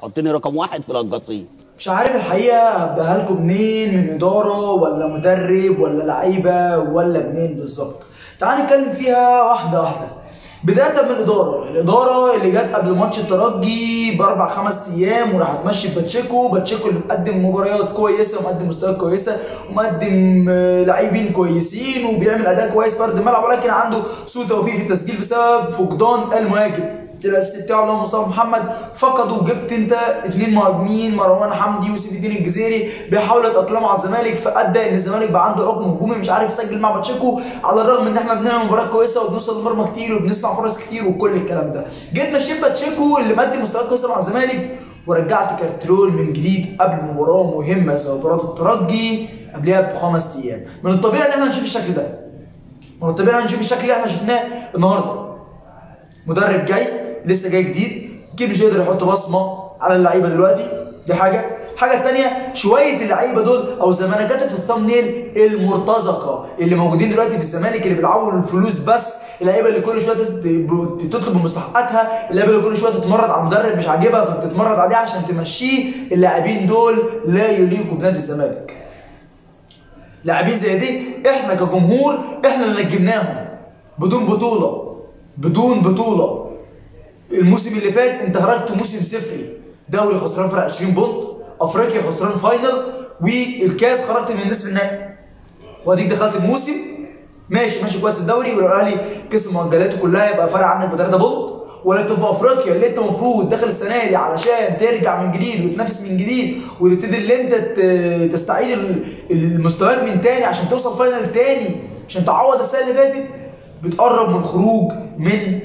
حطني رقم واحد في القصيم مش عارف الحقيقه ابداها لكم منين من اداره ولا مدرب ولا لعيبه ولا منين بالظبط تعال نتكلم فيها واحده واحده بدايه من الاداره الاداره اللي جت قبل ماتش الترجي باربع خمس ايام وراح تمشي باتشيكو باتشيكو اللي مقدم مباريات كويسه ومقدم مستويات كويسه ومقدم آه، لاعبين كويسين وبيعمل اداء كويس في ارض الملعب ولكن عنده سوء توفيق في التسجيل بسبب فقدان المهاجم الاساسي بتاعه اللي هو مصطفى محمد فقدوا جبت انت اثنين مهاجمين مروان حمدي وسيف الدين الجزيري بيحاولوا يتاقلموا على الزمالك فادى ان الزمالك بقى عنده حكم هجومي مش عارف يسجل مع باتشيكو على الرغم ان احنا بنعمل مباريات كويسه وبنوصل لمرمى كتير وبنصنع فرص كتير وكل الكلام ده جيت مشيت باتشيكو اللي مقدم مستويات كويسه مع الزمالك ورجعت كارترول من جديد قبل مباراه مهمه زي مباراه الترجي قبلها بخمس ايام من الطبيعي ان احنا نشوف الشكل ده من الطبيعي ان احنا نشوف الشكل اللي احنا شفناه النهارده مدرب جاي لسه جاي جديد اكيد مش هيقدر يحط بصمه على اللعيبه دلوقتي دي حاجه الحاجه الثانيه شويه اللعيبه دول او زي ما انا كاتب في الثامنيل المرتزقه اللي موجودين دلوقتي في الزمالك اللي بيلعبوا الفلوس بس اللعيبه اللي كل شويه تس- ب- تطلب من مستحقاتها اللعيبه اللي كل شويه تتمرد على مدرب مش عاجبها فبتتمرد عليه عشان تمشيه اللاعبين دول لا يليقوا بنادي الزمالك لاعبين زي دي احنا كجمهور احنا اللي نجمناهم بدون بطوله بدون بطوله الموسم اللي فات انت خرجت موسم صفري دوري خسران فرق 20 بونت افريقيا خسران فاينل والكاس خرجت من النصف النهائي واديك دخلت الموسم ماشي ماشي كويس الدوري ولو الاهلي كسب مؤجلاته كلها يبقى فرق عنك بثلاثه بونت ولكن في افريقيا اللي انت المفروض داخل السنه دي علشان ترجع من جديد وتنافس من جديد وتبتدي اللي انت ت- تستعيد ال- المستويات من تاني عشان توصل فاينل تاني عشان تعوض السنه اللي فاتت بتقرب من الخروج من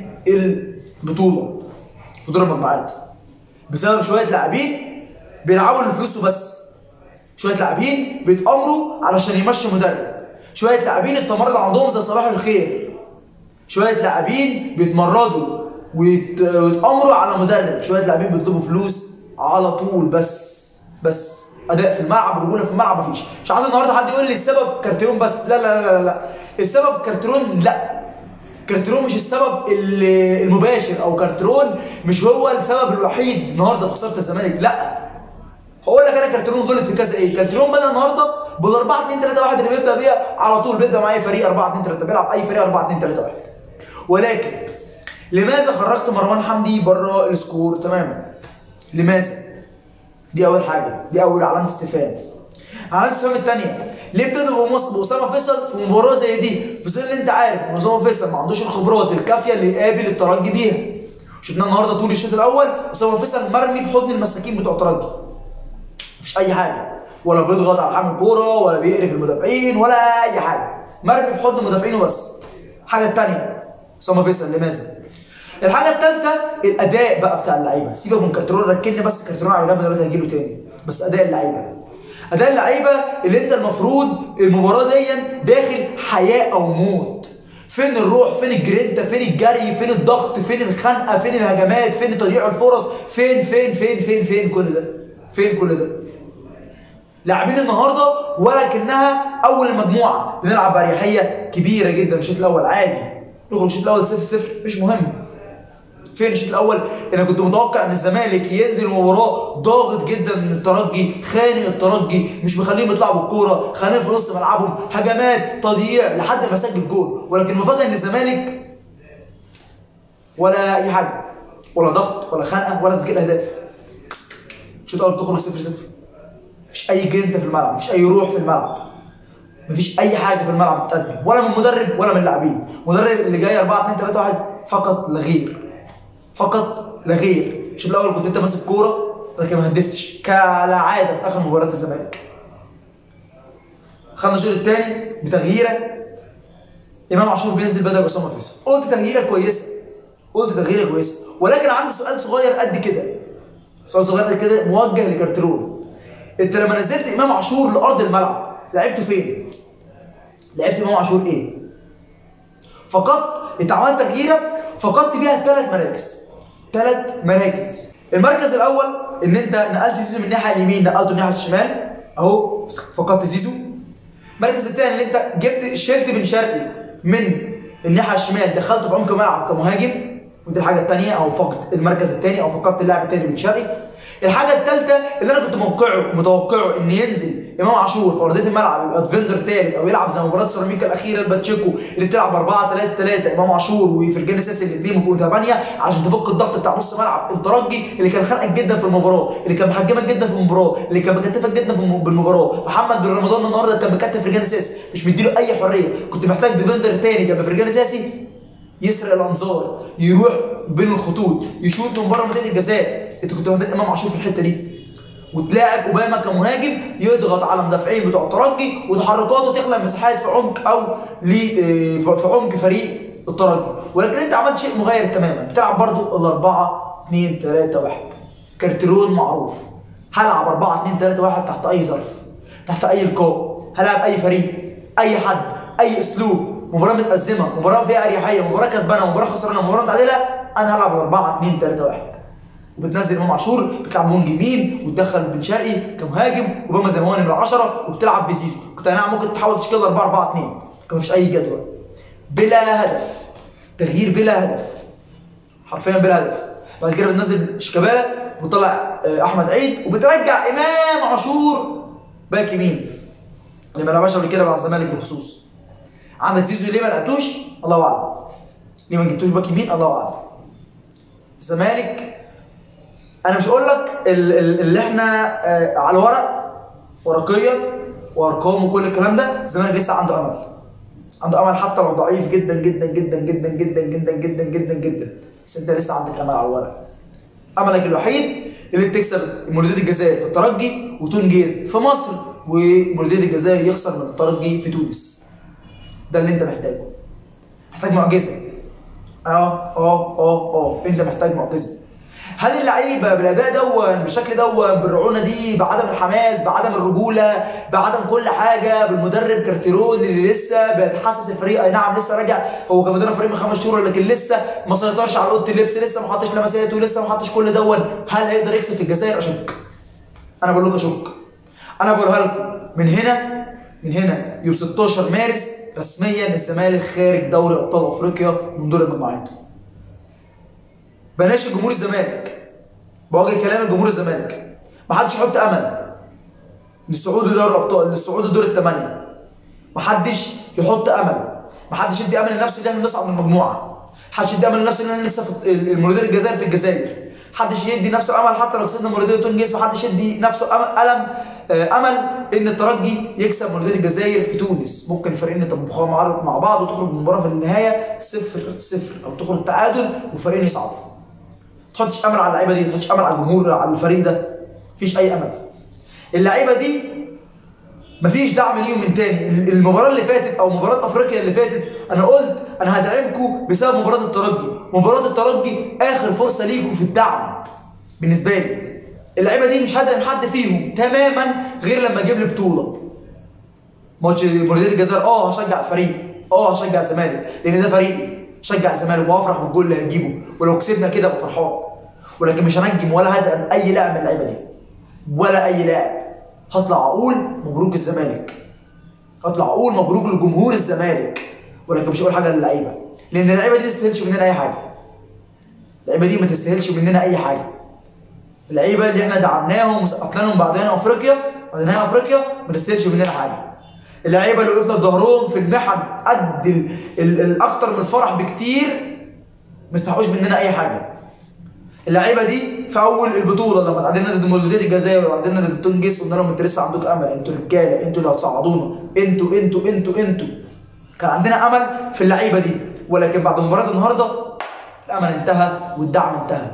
البطوله في دور المجموعات بسبب شويه لاعبين بيلعبوا للفلوس وبس شويه لاعبين بيتامروا علشان يمشوا مدرب شويه لاعبين التمرد عندهم زي صباح الخير شويه لاعبين بيتمردوا ويت- ويتامروا على مدرب شويه لاعبين بيطلبوا فلوس على طول بس بس اداء في الملعب رجوله في الملعب مفيش مش عايز النهارده حد يقول لي السبب كارتيرون بس لا لا لا لا, لا. السبب كارتيرون لا كارترون مش السبب ال- المباشر او كارترون مش هو السبب الوحيد النهارده في خساره الزمالك لا هقول لك انا كارترون غلط في كذا ايه كارترون بدا النهارده بال 4 2 3 1 اللي بيبدا بيها على طول بيبدا مع اي فريق 4 2 3 بيلعب اي فريق 4 2 3 1 ولكن لماذا خرجت مروان حمدي بره السكور تماما لماذا دي اول حاجه دي اول علامه استفهام علامه الاستفهام الثانيه ليه ابتدى بمص- باسامه فيصل في مباراه زي دي في ظل انت عارف ان اسامه فيصل ما عندوش الخبرات الكافيه اللي يقابل الترجي بيها شفناه النهارده طول الشوط الاول اسامه فيصل مرمي في حضن المساكين بتوع الترجي مفيش اي حاجه ولا بيضغط على حامل كوره ولا بيقرف المدافعين ولا اي حاجه مرمي في حضن المدافعين وبس الحاجه الثانيه اسامه فيصل لماذا الحاجه الثالثه الاداء بقى بتاع اللعيبه سيبك من كارترون ركني بس كارترون على جنب دلوقتي هجيله تاني بس اداء اللعيبه اداء اللعيبه اللي انت المفروض المباراه دي داخل حياه او موت فين الروح فين الجرينتا فين الجري فين الضغط فين الخنقه فين الهجمات فين تضييع الفرص فين فين فين فين فين كل ده فين كل ده لاعبين النهارده ولكنها اول المجموعه بنلعب باريحيه كبيره جدا الشوط الاول عادي نخرج الشوط الاول 0 0 مش مهم فين الشوط الاول انا كنت متوقع ان الزمالك ينزل المباراه ضاغط جدا من الترجي خانق الترجي مش مخليهم يطلعوا بالكوره خانقين في نص ملعبهم هجمات تضييع لحد ما سجل جول ولكن المفاجاه ان الزمالك ولا اي حاجه ولا ضغط ولا خنقه ولا تسجيل اهداف الشوط الاول بتخرج 0 0 مفيش اي جرينتا في الملعب مفيش اي روح في الملعب مفيش اي حاجه في الملعب بتقدم ولا من مدرب ولا من اللاعبين مدرب اللي جاي 4 2 3 1 فقط لا غير فقط لا غير الشوط الاول كنت انت ماسك كوره لكن ما هدفتش كالعاده في اخر مباريات الزمالك خدنا الشوط الثاني بتغييره امام عاشور بينزل بدل اسامه فيصل قلت تغييره كويسه قلت تغييره كويسه ولكن عندي سؤال صغير قد كده سؤال صغير قد كده موجه لكارترون انت لما نزلت امام عاشور لارض الملعب لعبته فين؟ لعبت امام عاشور ايه؟ فقدت انت عملت تغييره فقدت بيها ثلاث مراكز ثلاث مراكز المركز الاول ان انت نقلت زيزو من الناحيه اليمين نقلته الناحيه الشمال اهو فقدت زيزو المركز الثاني ان انت جبت شلت بن شرقي من الناحيه الشمال دخلته في عمق الملعب كمهاجم ودي الحاجه الثانيه او فقد المركز الثاني او فقدت اللاعب الثاني بن شرقي الحاجه الثالثه اللي انا كنت موقعه متوقعه ان ينزل امام عاشور في ارضيه الملعب يبقى ديفندر ثالث او يلعب زي مباراه سيراميكا الاخيره الباتشيكو اللي بتلعب 4 3 3 امام عاشور وفرجاني ساسي الاثنين بيبقوا 8 عشان تفك الضغط بتاع نص ملعب الترجي اللي كان خانقك جدا في المباراه اللي كان محجمك جدا في المباراه اللي كان مكتفك جدا في الم- بالمباراه محمد بن رمضان النهارده كان مكتف فرجاني ساسي مش مديله اي حريه كنت محتاج ديفندر ثاني جنب فرجاني ساسي يسرق الانظار يروح بين الخطوط يشوط من بره منطقه الجزاء انت كنت محتاج امام عاشور في الحته دي وتلاعب اوباما كمهاجم يضغط على المدافعين بتوع الترجي وتحركاته تخلق مساحات في عمق او ل- آه، في في عمق فريق الترجي ولكن انت عملت شيء مغاير تماما بتلعب برضو الاربعه 2 3 1 كارترون معروف هلعب 4 2 3 1 تحت اي ظرف تحت اي لقاء هلعب اي فريق اي حد اي اسلوب مباراه متأزمه مباراه فيها اريحيه مباراه كسبانه مباراه خسرانه مباراه متعادله انا هلعب 4 2 3 1 وبتنزل امام عاشور بتلعب وينج يمين وتدخل بن شرقي كمهاجم وباما زي ما هو نمره 10 وبتلعب بزيزو كنت انا ممكن تحاول تشكيل 4 4 2 كان مفيش اي جدول بلا هدف تغيير بلا هدف حرفيا بلا هدف بعد كده بتنزل شيكابالا وطلع آه، احمد عيد وبترجع امام عاشور باك يمين اللي ما لعبهاش قبل كده مع الزمالك بالخصوص عندك زيزو ليه ما لعبتوش الله اعلم ليه ما جبتوش باك يمين الله اعلم الزمالك انا مش هقول لك ال- ال- اللي احنا آه، على الورق ورقيا وارقام وكل الكلام ده الزمالك لسه عنده امل عنده امل حتى لو ضعيف جدا جدا جدا جدا جدا جدا جدا جدا جدا بس انت لسه عندك امل على الورق املك الوحيد اللي تكسب مولوديه الجزائر في الترجي وتونجيز في مصر ومولوديه الجزائر يخسر من الترجي في تونس ده اللي انت محتاجه محتاج معجزه اه اه اه اه انت محتاج معجزه هل اللعيبه بالاداء دون بالشكل دون بالرعونه دي بعدم الحماس بعدم الرجوله بعدم كل حاجه بالمدرب كارتيرون اللي لسه بيتحسس الفريق اي نعم لسه راجع هو كان مدرب فريق من خمس شهور لكن لسه ما سيطرش على اوضه اللبس لسه ما حطش لمساته لسه ما حطش كل دون هل هيقدر يكسب في الجزائر اشك انا بقول لك اشك انا بقولها لكم من هنا من هنا يوم 16 مارس رسميا الزمالك خارج دوري ابطال افريقيا من دور المجموعات بلاش جمهور الزمالك بوجه كلام جمهور الزمالك ما حدش يحط امل للصعود لدوري الابطال للصعود لدور الثمانيه ما حدش يحط امل ما حدش يدي امل لنفسه ان احنا نصعد من المجموعه حدش يدي امل لنفسه ان احنا نكسب المولوديه الجزائر في الجزائر حدش يدي نفسه امل حتى لو كسبنا مولوديه تونس ما حدش يدي نفسه امل ألم آه، امل ان الترجي يكسب مولوديه الجزائر في تونس ممكن الفريقين يطبخوها مع مع بعض وتخرج من المباراه في النهايه صفر صفر او تخرج تعادل والفريقين يصعدوا تحطش امل على اللعيبه دي تحطش امل على الجمهور على الفريق ده مفيش اي امل اللعيبه دي مفيش دعم ليهم من تاني المباراه اللي فاتت او مباراه افريقيا اللي فاتت انا قلت انا هدعمكم بسبب مباراه الترجي مباراه الترجي اخر فرصه ليكم في الدعم بالنسبه لي اللعيبه دي مش هدعم حد فيهم تماما غير لما اجيب لي بطوله ماتش مولوديه الجزائر اه هشجع فريق اه هشجع الزمالك لان ده فريقي شجع الزمالك وهفرح بالجول اللي هجيبه ولو كسبنا كده ابقى فرحان ولكن مش هنجم ولا هدعم اي لاعب من اللعيبه دي ولا اي لاعب هطلع اقول مبروك الزمالك هطلع اقول مبروك لجمهور الزمالك ولكن مش هقول حاجه للعيبه لان اللعيبه دي ما تستاهلش مننا اي حاجه اللعيبه دي ما تستاهلش مننا اي حاجه اللعيبه اللي احنا دعمناهم وسقفنا لهم بعد نهائي افريقيا بعد نهائي افريقيا ما تستاهلش مننا حاجه اللعيبه اللي وقفنا في ظهرهم في المحن قد ال- ال- الاكتر من الفرح بكتير ما يستحقوش مننا اي حاجه اللعيبه دي في اول البطوله لما تعادلنا ضد مولوديه الجزائر وتعادلنا ضد تونس قلنا لهم انتوا لسه عندكم امل انتوا رجاله انتوا اللي هتصعدونا انتوا انتوا انتوا انتوا كان عندنا امل في اللعيبه دي ولكن بعد مباراه النهارده الامل انتهى والدعم انتهى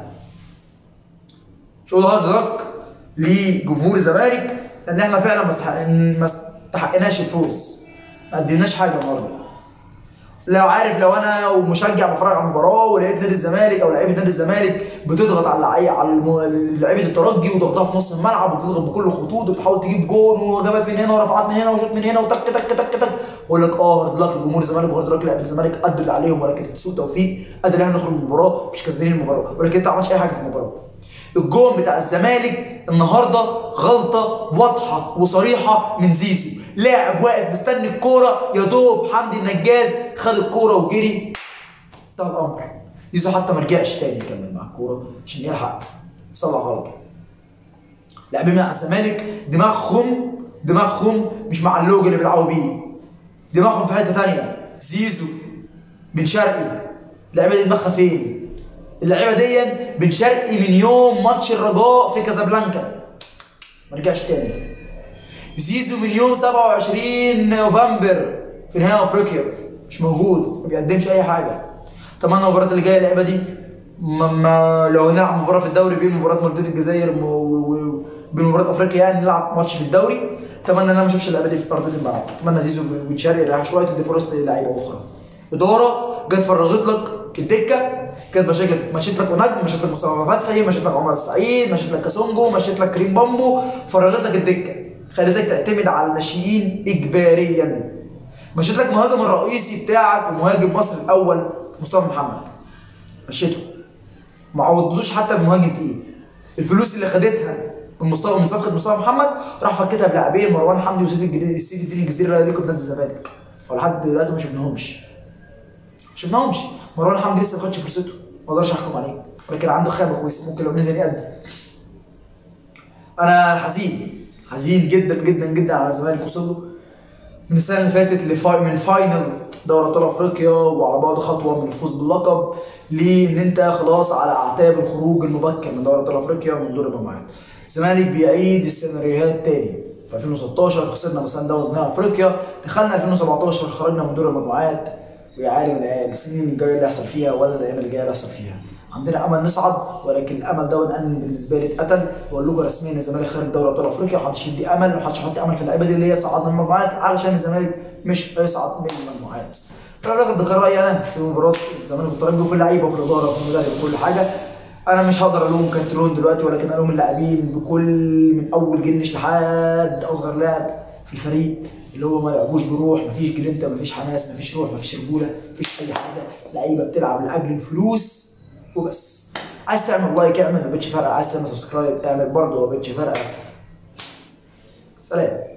مش هقول هارد لك لجمهور الزمالك لان احنا فعلا ما استحق- ما استحقناش الفوز ما اديناش حاجه النهارده لو عارف لو انا ومشجع بتفرج على المباراه ولقيت نادي الزمالك او لعيبه نادي الزمالك بتضغط على اللعيبه على الم- لعيبه الترجي وضغطها في نص الملعب وبتضغط بكل الخطوط وبتحاول تجيب جون وجابت من هنا ورفعت من هنا وشوط من هنا وتك تك تك تك اقول لك اه هارد لك لجمهور الزمالك وهارد لك لعيبه الزمالك قدوا اللي عليهم ولكن سوء توفيق قدر ان احنا نخرج من المباراه مش كسبانين المباراه ولكن انت ما عملتش اي حاجه في المباراه الجون بتاع الزمالك النهارده غلطه واضحه وصريحه من زيزو لاعب واقف مستني الكوره يا دوب حمدي النجاز خد الكوره وجري انتهى الامر زيزو حتى ما رجعش تاني يكمل مع الكوره عشان يلحق يصلح غلط لاعبين مع الزمالك دماغهم دماغهم مش مع اللوج اللي بيلعبوا بيه دماغهم في حته ثانيه زيزو بن شرقي اللعيبه دي دماغها فين؟ اللعيبه دي بن شرقي من يوم ماتش الرجاء في كازابلانكا ما رجعش تاني زيزو من يوم 27 نوفمبر في نهائي افريقيا مش موجود ما بيقدمش اي حاجه اتمنى المباراه اللي جايه اللعيبه دي ما ما لو نلعب مباراه في الدوري بين مباراه مولوديه الجزائر و- و- وبين مباراه افريقيا يعني نلعب ماتش في الدوري اتمنى ان انا ما اشوفش اللعيبه دي في ارضيه الملعب اتمنى زيزو بن شرقي يريح شويه تدي فرص للعيبه اخرى اداره جت فرغت لك الدكه كانت مشيت لك مشيت لك ونجم مشيت لك مصطفى فتحي مشيت لك عمر السعيد مشيت لك كاسونجو مشيت لك كريم بامبو فرغت لك الدكه خليتك تعتمد على الناشئين اجباريا مشيت لك مهاجم الرئيسي بتاعك ومهاجم مصر الاول مصطفى محمد مشيته ما عوضتوش حتى بمهاجم تقيل الفلوس اللي خدتها من مصطفى من صفقه مصطفى محمد راح فكتها بلاعبين مروان حمدي وسيف الجديد سيف الدين الجزيري اللي ليكوا في نادي الزمالك ولحد دلوقتي ما شفناهمش شفناهمش مروان حمدي لسه ما خدش فرصته ما اقدرش احكم عليه ولكن عنده خامه كويسه ممكن لو نزل يقدم انا حزين حزين جدا جدا جدا على الزمالك وصل له من السنه اللي فاتت لفاي من فاينل دوري ابطال افريقيا وعلى بعد خطوه من الفوز باللقب لان انت خلاص على اعتاب الخروج المبكر من دوري ابطال افريقيا ومن دور المجموعات. الزمالك بيعيد السيناريوهات تاني في 2016 خسرنا مثلا دوري نهائي افريقيا دخلنا 2017 خرجنا من دور المجموعات ويا عالم الآن السنين الجايه اللي هيحصل فيها ولا الايام اللي جايه اللي هيحصل فيها. عندنا امل نصعد ولكن الامل ده انا بالنسبه لي اتقتل واقول لكم رسميا ان الزمالك خارج دوري ابطال افريقيا محدش يدي امل ومحدش يحط امل في اللعيبه دي اللي هي تصعدنا من المجموعات علشان الزمالك مش هيصعد من المجموعات. فانا ده كان رايي انا في مباراه الزمالك والترجي وفي اللعيبه وفي الاداره وفي المدرب وكل حاجه. انا مش هقدر الوم كارتلون دلوقتي ولكن الوم اللاعبين بكل من اول جنش لحد اصغر لاعب في الفريق اللي هو ما لعبوش بروح مفيش جرينتا مفيش حماس مفيش روح مفيش رجوله مفيش اي حاجه لعيبه بتلعب لاجل الفلوس وبس عايز تعمل لايك اعمل ما بقتش فارقه عايز تعمل سبسكرايب اعمل برضه ما بقتش فارقه سلام